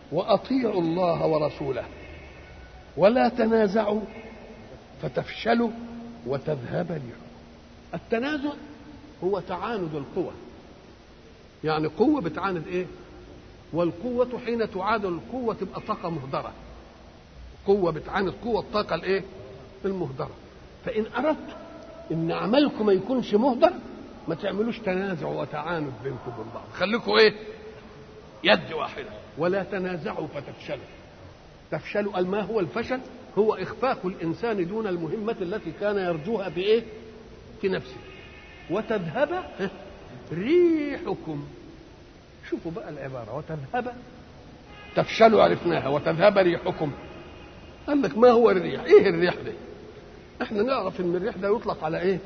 واطيعوا الله ورسوله ولا تنازعوا فتفشلوا وتذهب ريحكم التنازع هو تعاند القوى يعني قوة بتعاند ايه والقوة حين تعادل القوة تبقى طاقة مهدرة قوة بتعاند قوة الطاقة الايه المهدرة فإن أردت إن عملكم ما يكونش مهدر ما تعملوش تنازع وتعاند بينكم وبين بعض خليكم ايه يد واحدة ولا تنازعوا فتفشلوا تفشلوا قال ما هو الفشل هو إخفاق الإنسان دون المهمة التي كان يرجوها في إيه في نفسه وتذهب ريحكم شوفوا بقى العبارة وتذهب تفشلوا عرفناها وتذهب ريحكم قال لك ما هو الريح ايه الريح ده احنا نعرف ان الريح ده يطلق على ايه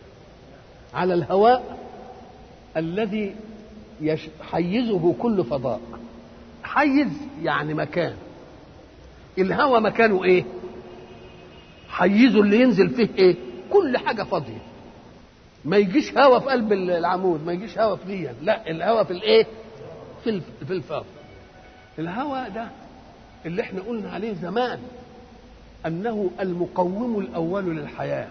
على الهواء الذي يش... حيزه كل فضاء حيز يعني مكان الهواء مكانه ايه حيزه اللي ينزل فيه ايه كل حاجه فاضيه ما يجيش هواء في قلب العمود ما يجيش هواء في دي لا الهواء في الايه في الف... في الفاضي الهواء ده اللي احنا قلنا عليه زمان انه المقوم الاول للحياه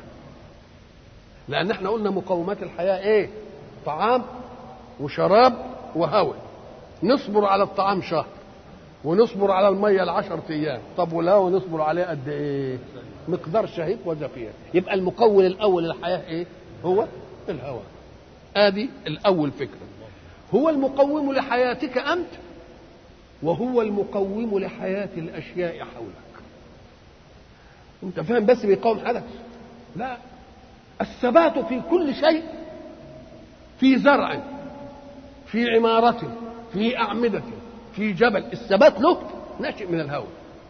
لان احنا قلنا مقومات الحياه ايه طعام وشراب وهواء نصبر على الطعام شهر ونصبر على الميه العشر ايام طب والهواء نصبر عليه قد ايه مقدار شهيق وزفير يبقى المكون الاول للحياه ايه هو الهواء ادي الاول فكره هو المقوم لحياتك انت وهو المقوم لحياه الاشياء حولك انت فاهم بس بيقاوم حدث لا الثبات في كل شيء في زرع في عمارة في أعمدة في جبل الثبات له ناشئ من الهواء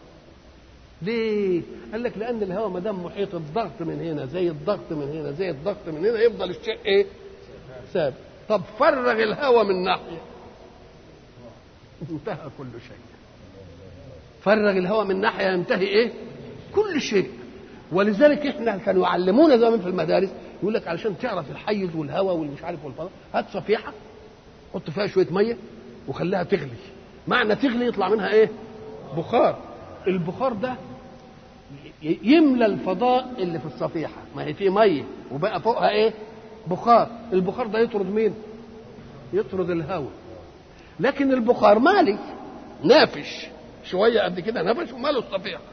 ليه؟ قال لك لأن الهواء ما دام محيط الضغط من هنا زي الضغط من هنا زي الضغط من هنا يفضل الشيء إيه؟ ثابت طب فرغ الهواء من ناحية انتهى كل شيء فرغ الهواء من ناحية ينتهي إيه؟ كل شيء ولذلك احنا كانوا يعلمونا زمان في المدارس يقول لك علشان تعرف الحيز والهواء والمش عارف والفضاء هات صفيحه حط فيها شويه ميه وخليها تغلي معنى تغلي يطلع منها ايه بخار البخار ده يملى الفضاء اللي في الصفيحه ما هي فيه ميه وبقى فوقها ايه بخار البخار ده يطرد مين يطرد الهواء لكن البخار مالي نافش شويه قد كده نفش وماله الصفيحه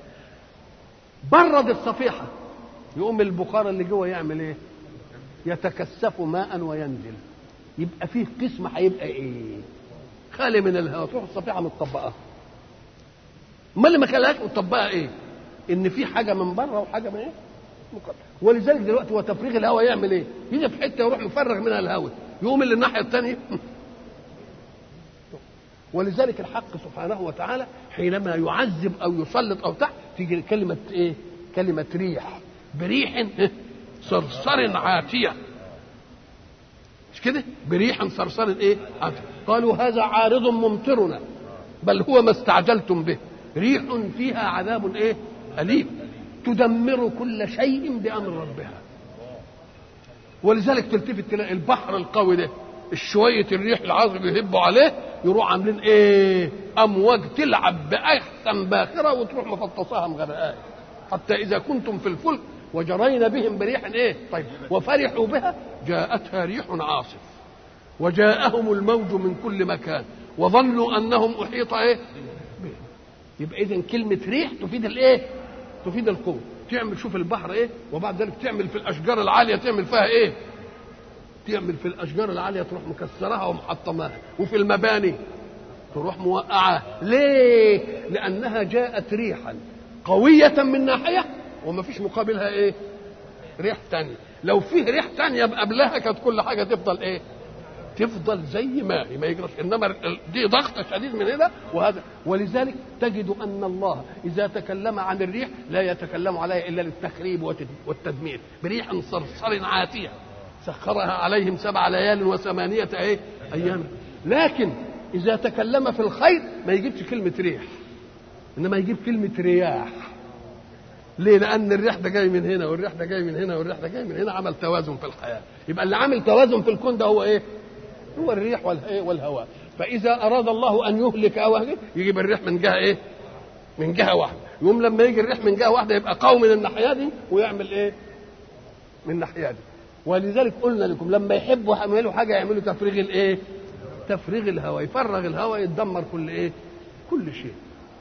برد الصفيحه يقوم البخار اللي جوه يعمل ايه يتكثف ماء وينزل يبقى فيه قسم هيبقى ايه خالي من الهواء تروح الصفيحه متطبقه امال اللي ما كلهاش متطبقه ايه ان في حاجه من بره وحاجه من ايه مقدر. ولذلك دلوقتي هو تفريغ الهواء يعمل ايه يجي في حته يروح مفرغ منها الهواء يقوم اللي الناحيه الثانيه ولذلك الحق سبحانه وتعالى حينما يعذب او يسلط او تحت تيجي كلمه ايه كلمه ريح بريح صرصر عاتيه مش كده بريح صرصر ايه عاتية. قالوا هذا عارض ممطرنا بل هو ما استعجلتم به ريح فيها عذاب ايه اليم تدمر كل شيء بامر ربها ولذلك تلتفت تلاقي البحر القوي ده شوية الريح العاصف يهبوا عليه يروح عاملين ايه امواج تلعب باحسن باخره وتروح مفطساها مغرقاه حتى اذا كنتم في الفلك وجرينا بهم بريح ايه طيب وفرحوا بها جاءتها ريح عاصف وجاءهم الموج من كل مكان وظنوا انهم احيط ايه بهم يبقى اذا كلمه ريح تفيد الايه تفيد القوه تعمل شوف البحر ايه وبعد ذلك تعمل في الاشجار العاليه تعمل فيها ايه تعمل في الاشجار العاليه تروح مكسرها ومحطماها وفي المباني تروح موقعاها ليه لانها جاءت ريحا قويه من ناحيه وما فيش مقابلها ايه ريح تانية لو فيه ريح تانية قبلها كانت كل حاجة تفضل ايه تفضل زي ما هي ما يجراش انما دي ضغط شديد من هنا وهذا ولذلك تجد ان الله اذا تكلم عن الريح لا يتكلم عليها الا للتخريب والتدمير بريح صرصر عاتيه سخرها عليهم سبع ليال وثمانيه ايه ايام لكن اذا تكلم في الخير ما يجيبش كلمه ريح انما يجيب كلمه رياح ليه؟ لأن الريح ده جاي من هنا والريح ده جاي من هنا والريح ده جاي من هنا عمل توازن في الحياة. يبقى اللي عامل توازن في الكون ده هو إيه؟ هو الريح والإيه؟ والهواء. فاذا اراد الله ان يهلك او يهلك يجيب الريح من جهه ايه من جهه واحده يوم لما يجي الريح من جهه واحده يبقى قوي من الناحيه دي ويعمل ايه من الناحيه دي ولذلك قلنا لكم لما يحبوا يعملوا حاجه يعملوا تفريغ الايه تفريغ الهواء يفرغ الهواء يتدمر كل ايه كل شيء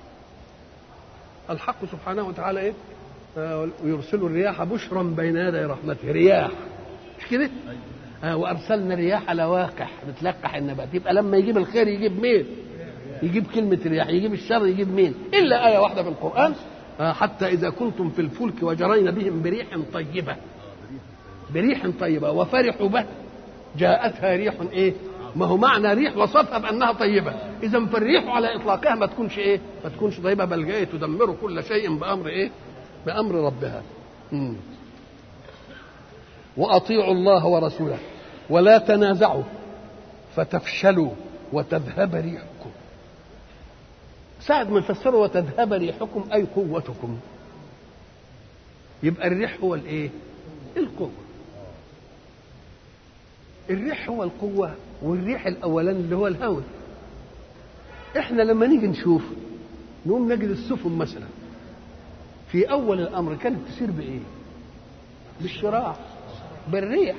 الحق سبحانه وتعالى ايه آه ويرسل الرياح بشرا بين يدي رحمته رياح مش كده آه وارسلنا الرياح لواقح بتلقح النبات يبقى لما يجيب الخير يجيب مين يجيب كلمة رياح يجيب الشر يجيب مين إلا آية واحدة في القرآن آه حتى إذا كنتم في الفلك وجرين بهم بريح طيبة بريح طيبة وفرحوا به جاءتها ريح إيه ما هو معنى ريح وصفها بأنها طيبة إذا فالريح على إطلاقها ما تكونش إيه ما تكونش طيبة بل جاية تدمر كل شيء بأمر إيه بأمر ربها مم. وأطيعوا الله ورسوله ولا تنازعوا فتفشلوا وتذهب ريحكم ساعة ما يفسروا وتذهب ريحكم أي قوتكم يبقى الريح هو الإيه؟ القوة الريح هو القوة والريح الأولاني اللي هو الهواء إحنا لما نيجي نشوف نقوم نجد السفن مثلا في أول الأمر كانت تسير بإيه؟ بالشراع بالريح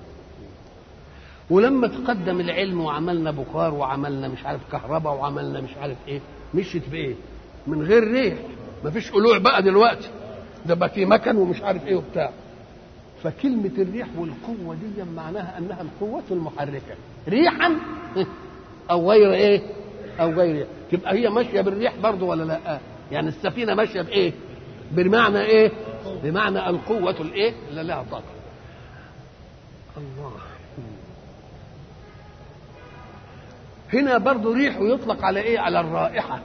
ولما تقدم العلم وعملنا بخار وعملنا مش عارف كهرباء وعملنا مش عارف ايه مشيت بايه؟ من غير ريح مفيش قلوع بقى دلوقتي ده بقى في مكن ومش عارف ايه وبتاع فكلمة الريح والقوة دي معناها أنها القوة المحركة ريحا أو غير إيه أو غير إيه تبقى هي ماشية بالريح برضه ولا لا يعني السفينة ماشية بإيه بمعنى إيه بمعنى القوة الإيه اللي لها طاقة الله هنا برضه ريح ويطلق على ايه على الرائحه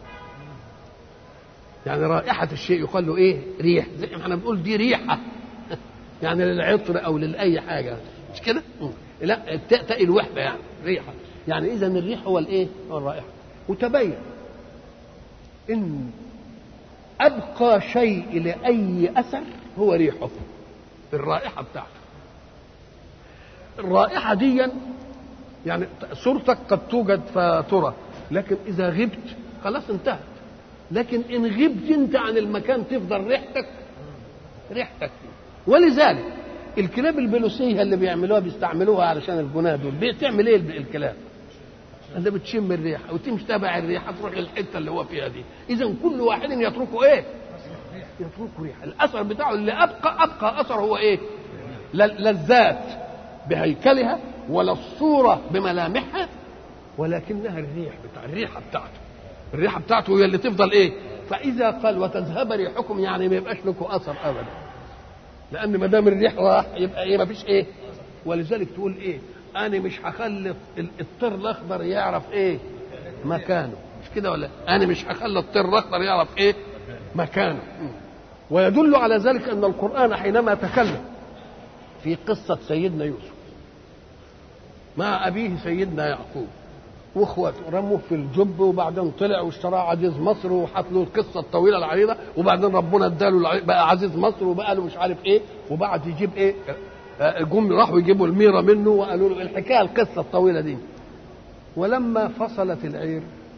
يعني رائحه الشيء يقال له ايه ريح زي ما احنا بنقول دي ريحه يعني للعطر او لاي حاجه مش كده لا تأتي الوحده يعني ريحه يعني اذا الريح هو الايه هو الرائحه وتبين ان ابقى شيء لاي اثر هو ريحه الرائحه بتاعته الرائحه دي يعني صورتك قد توجد فترى لكن اذا غبت خلاص انتهت لكن ان غبت انت عن المكان تفضل ريحتك ريحتك ولذلك الكلاب البلوسيه اللي بيعملوها بيستعملوها علشان الجناه دول بتعمل ايه الكلاب؟ اللي بتشم الريحه وتمشي تبع الريحه تروح للحته اللي هو فيها دي اذا كل واحد يتركه ايه؟ يتركه ريحه الاثر بتاعه اللي ابقى ابقى اثر هو ايه؟ لا الذات بهيكلها ولا الصورة بملامحها ولكنها الريح بتاع الريحة بتاعته الريحة بتاعته هي اللي تفضل ايه فإذا قال وتذهب ريحكم يعني ما يبقاش لكم أثر أبدا لأن ما دام الريح راح يبقى ايه ما فيش ايه ولذلك تقول ايه أنا مش هخلي الطير الأخضر يعرف ايه مكانه مش كده ولا أنا مش هخلي الطير الأخضر يعرف ايه مكانه ويدل على ذلك أن القرآن حينما تكلم في قصة سيدنا يوسف مع أبيه سيدنا يعقوب واخواته رموه في الجب وبعدين طلع واشترى عزيز مصر وحط له القصه الطويله العريضه وبعدين ربنا اداله بقى عزيز مصر وبقى له مش عارف ايه وبعد يجيب ايه جم راحوا يجيبوا الميره منه وقالوا له الحكايه القصه الطويله دي ولما فصلت العير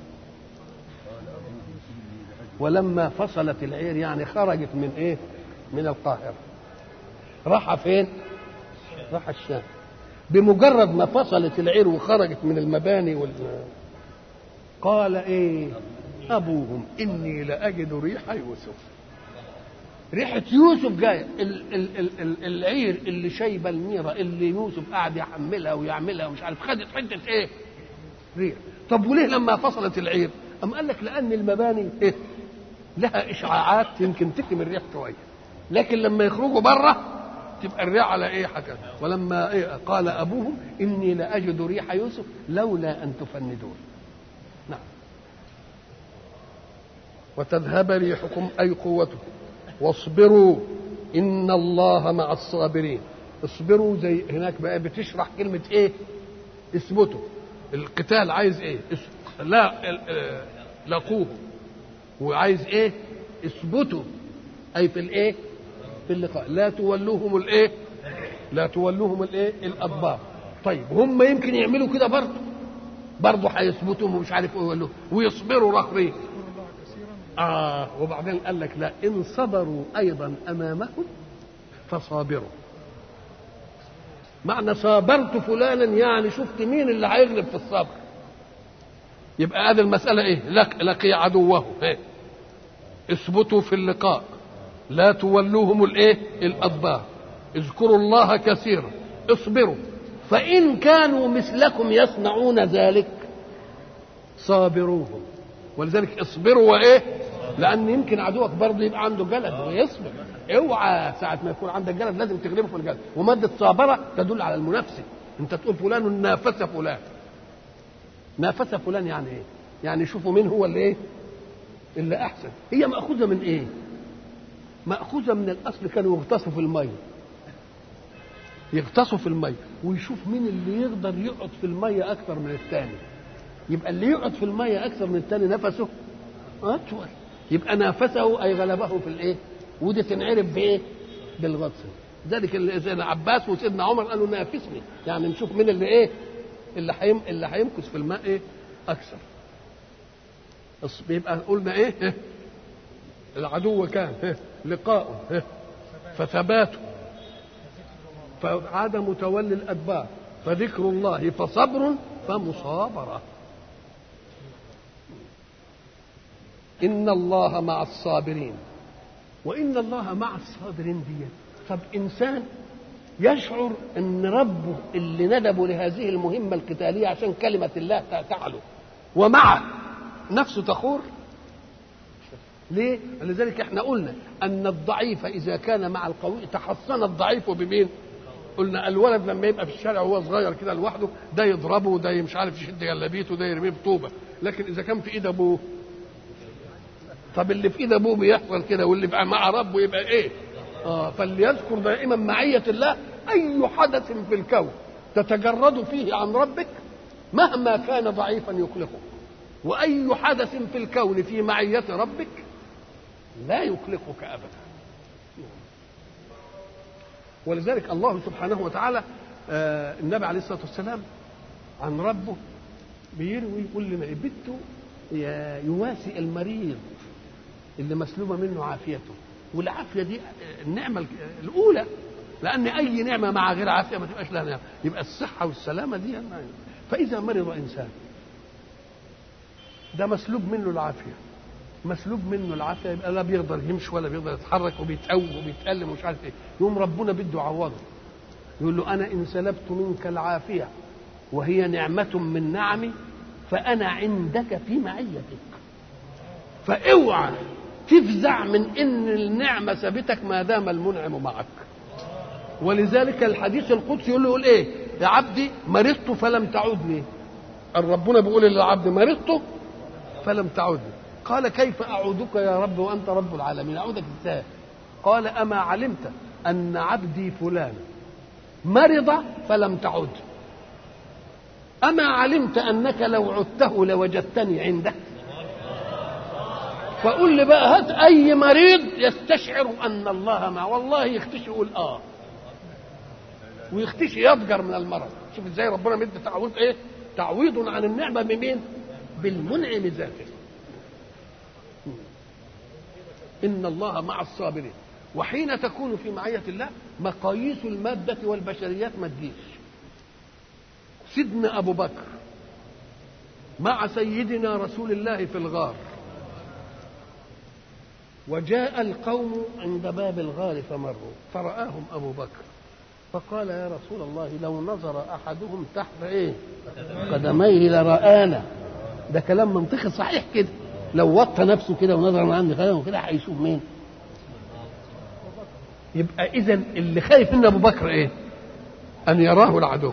ولما فصلت العير يعني خرجت من ايه من القاهره راح فين راح الشام بمجرد ما فصلت العير وخرجت من المباني وال قال ايه ابوهم اني لاجد ريح يوسف ريحة يوسف جاية ال- ال- ال- ال- العير اللي شايبة الميرة اللي يوسف قاعد يحملها ويعملها ومش عارف خدت حتة ايه؟ ريح طب وليه لما فصلت العير؟ أم قال لك لأن المباني إيه؟ لها إشعاعات يمكن تكتم الريح شوية لكن لما يخرجوا بره تبقى الريح على ايه حكى ولما إيه قال ابوهم اني لاجد ريح يوسف لولا ان تفندون نعم وتذهب ريحكم اي قوتكم واصبروا ان الله مع الصابرين اصبروا زي هناك بقى بتشرح كلمه ايه اثبتوا القتال عايز ايه اس- لا ال- آه، لاقوه وعايز ايه اثبتوا اي في الايه في اللقاء لا تولوهم الايه لا تولوهم الايه الادبار طيب هم يمكن يعملوا كده برضه برضه هيثبتوا ومش عارف ايه يقول له ويصبروا رغم ايه اه وبعدين قال لك لا ان صبروا ايضا امامكم فصابروا معنى صابرت فلانا يعني شفت مين اللي هيغلب في الصبر يبقى هذه المسألة إيه؟ لق لقي عدوه إيه؟ اثبتوا في اللقاء لا تولوهم الإيه؟ الأدبار اذكروا الله كثيرا اصبروا فإن كانوا مثلكم يصنعون ذلك صابروهم ولذلك اصبروا وإيه؟ لأن يمكن عدوك برضه يبقى عنده جلد ويصبر اوعى ساعة ما يكون عندك جلد لازم تغلبه في الجلد ومادة صابرة تدل على المنافسة انت تقول فلان نافس فلان نافس فلان يعني ايه؟ يعني شوفوا مين هو اللي ايه؟ اللي احسن هي مأخوذة من ايه؟ مأخوذة من الأصل كانوا يغطسوا في المية يغطسوا في المية ويشوف مين اللي يقدر يقعد في المية أكثر من الثاني يبقى اللي يقعد في المية أكثر من الثاني نفسه أطول يبقى نافسه أي غلبه في الإيه؟ ودي تنعرف بايه؟ بالغطس ذلك سيدنا عباس وسيدنا عمر قالوا نافسني يعني نشوف مين اللي ايه؟ اللي حيم اللي هيمكث في الماء ايه؟ اكثر يبقى قلنا ايه؟ إيه؟ العدو كان إيه؟ لقاؤه إيه؟ فثباته فعدم تولي الادبار فذكر الله فصبر فمصابره ان الله مع الصابرين وان الله مع الصابرين دي طب انسان يشعر ان ربه اللي ندبه لهذه المهمه القتاليه عشان كلمه الله تعلو ومعه نفسه تخور ليه؟ لذلك احنا قلنا ان الضعيف اذا كان مع القوي تحصن الضعيف بمين؟ قلنا الولد لما يبقى في الشارع وهو صغير كده لوحده ده يضربه وده مش عارف يشد جلابيته وده يرميه بطوبه لكن اذا كان في ايد ابوه طب اللي في ايد ابوه بيحصل كده واللي بقى مع ربه يبقى ايه؟ اه فليذكر دائما معية الله أي حدث في الكون تتجرد فيه عن ربك مهما كان ضعيفا يقلقك وأي حدث في الكون في معية ربك لا يقلقك أبدا ولذلك الله سبحانه وتعالى آه النبي عليه الصلاة والسلام عن ربه بيروي يقول لنا بده يواسي المريض اللي مسلوبة منه عافيته والعافيه دي النعمه الاولى لان اي نعمه مع غير عافيه ما تبقاش لها نعمه يبقى الصحه والسلامه دي فاذا مرض انسان ده مسلوب منه العافيه مسلوب منه العافيه يبقى لا بيقدر يمشي ولا بيقدر يتحرك وبيتقوى وبيتألم ومش عارف ايه يوم ربنا بده يعوضه يقول له انا ان سلبت منك العافيه وهي نعمه من نعمي فانا عندك في معيتك فاوعى تفزع من ان النعمه سابتك ما دام المنعم معك ولذلك الحديث القدسي يقول له يقول ايه يا عبدي مرضت فلم تعودني ربنا بيقول للعبد مرضت فلم تعودني قال كيف اعودك يا رب وانت رب العالمين اعودك ازاي قال اما علمت ان عبدي فلان مرض فلم تعد اما علمت انك لو عدته لوجدتني عنده فقول لي بقى هات اي مريض يستشعر ان الله معه والله يختشي يقول اه ويختشي يضجر من المرض شوف ازاي ربنا مد تعويض ايه تعويض عن النعمه بمين بالمنعم ذاته ان الله مع الصابرين وحين تكون في معيه الله مقاييس الماده والبشريات ما تجيش سيدنا ابو بكر مع سيدنا رسول الله في الغار وجاء القوم عند باب الغار فمروا فرآهم أبو بكر فقال يا رسول الله لو نظر أحدهم تحت إيه قدميه لرآنا ده كلام منطقي صحيح كده لو وطى نفسه كده ونظر من عند قدمه كده هيشوف مين يبقى إذا اللي خايف من أبو بكر إيه أن يراه العدو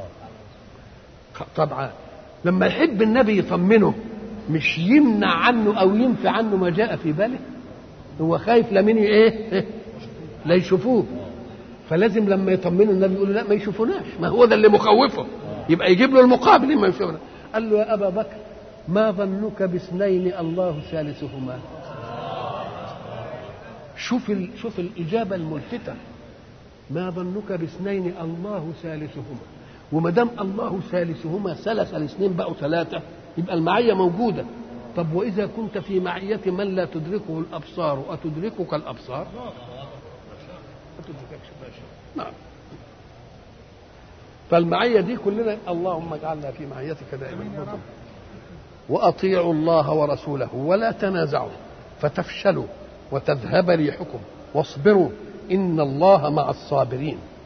طبعا لما يحب النبي يطمنه مش يمنع عنه أو ينفي عنه ما جاء في باله هو خايف لمين ايه لا يشوفوه فلازم لما يطمنوا النبي يقول له لا ما يشوفوناش ما هو ده اللي مخوفه يبقى يجيب له المقابل ما يشوفنا قال له يا ابا بكر ما ظنك باثنين الله ثالثهما شوف ال... شوف الاجابه الملفته ما ظنك باثنين الله ثالثهما وما دام الله ثالثهما ثلث الاثنين بقوا ثلاثه يبقى المعيه موجوده طب واذا كنت في معيه من لا تدركه الابصار اتدركك الابصار؟ ما تدرككش نعم فالمعيه دي كلنا اللهم اجعلنا في معيتك دائما واطيعوا الله ورسوله ولا تنازعوا فتفشلوا وتذهب ريحكم واصبروا ان الله مع الصابرين